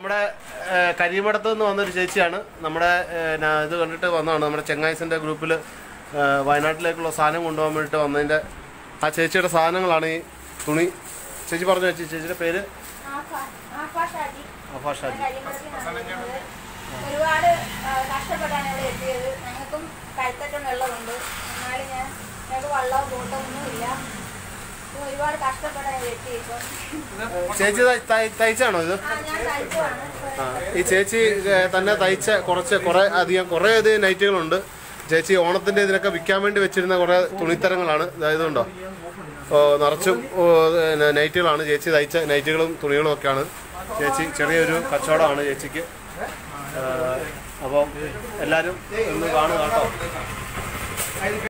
നമ്മുടെ ഏഹ്, കരിമടത്ത് നിന്ന് വന്നൊരു ചേച്ചിയാണ് നമ്മുടെ ഏഹ്, ന- ഇത് കണ്ടിട്ട് വന്നതാണ് നമ്മുടെ ചെങ്ങായിസിൻ്റെ ഗ്രൂപ്പിൽ വയനാട്ടിലേക്കുള്ള സാധനം കൊണ്ടുപോകാൻ വേണ്ടിയിട്ട് വന്നതിൻ്റെ ആ ചേച്ചിയുടെ സാധനങ്ങളാണ് ഈ തുണി ചേച്ചി പറഞ്ഞു ചേച്ചി ചേച്ചിയുടെ പേര് ആഫാഷാജി അഫാഷാജി കരിമലത്തിനാണ് ഒരുപാട് ആ, കഷ്ടപ്പെട്ടാണ് ഇവിടെ എത്തിയത് ഞങ്ങൾക്കും കഴുത്തറ്റം വെള്ളമുണ്ട് എന്നാലും ഞാൻ ഞങ്ങൾക്ക് വള്ളവും ബോട്ടും ഒന്നുമില്ല ഇപ്പൊ ഒരുപാട് കഷ്ടപ്പെട്ടാണ് ഇവിടെ എത്തിയപ്പോൾ ചേച്ചി തയ്- തയ്- തയ്ച്ചാണോ ഇത് ആ ഞാൻ തയ്ച്ചതാണ് ആ, ഈ ചേച്ചി ഏഹ്, തന്നെ തയ്ച്ച കുറച്ച് കുറേ അധികം കുറേ അധികം നൈറ്റുകളുണ്ട് ചേച്ചി ഓണത്തിൻ്റെ ഇതിനൊക്കെ വിൽക്കാൻ വേണ്ടി വെച്ചിരുന്ന കുറേ തുണിത്തരങ്ങളാണ് ഇതായത് കൊണ്ടോ ഓ, നിറച്ചും ഓ, പിന്നെ നൈറ്റുകളാണ് ചേച്ചി തയ്ച്ച നൈറ്റുകളും തുണികളും ഒക്കെയാണ് ചേച്ചി ചെറിയൊരു കച്ചവടമാണ് ചേച്ചിക്ക് അപ്പം എല്ലാവരും ഒന്ന് കാണുക കേട്ടോ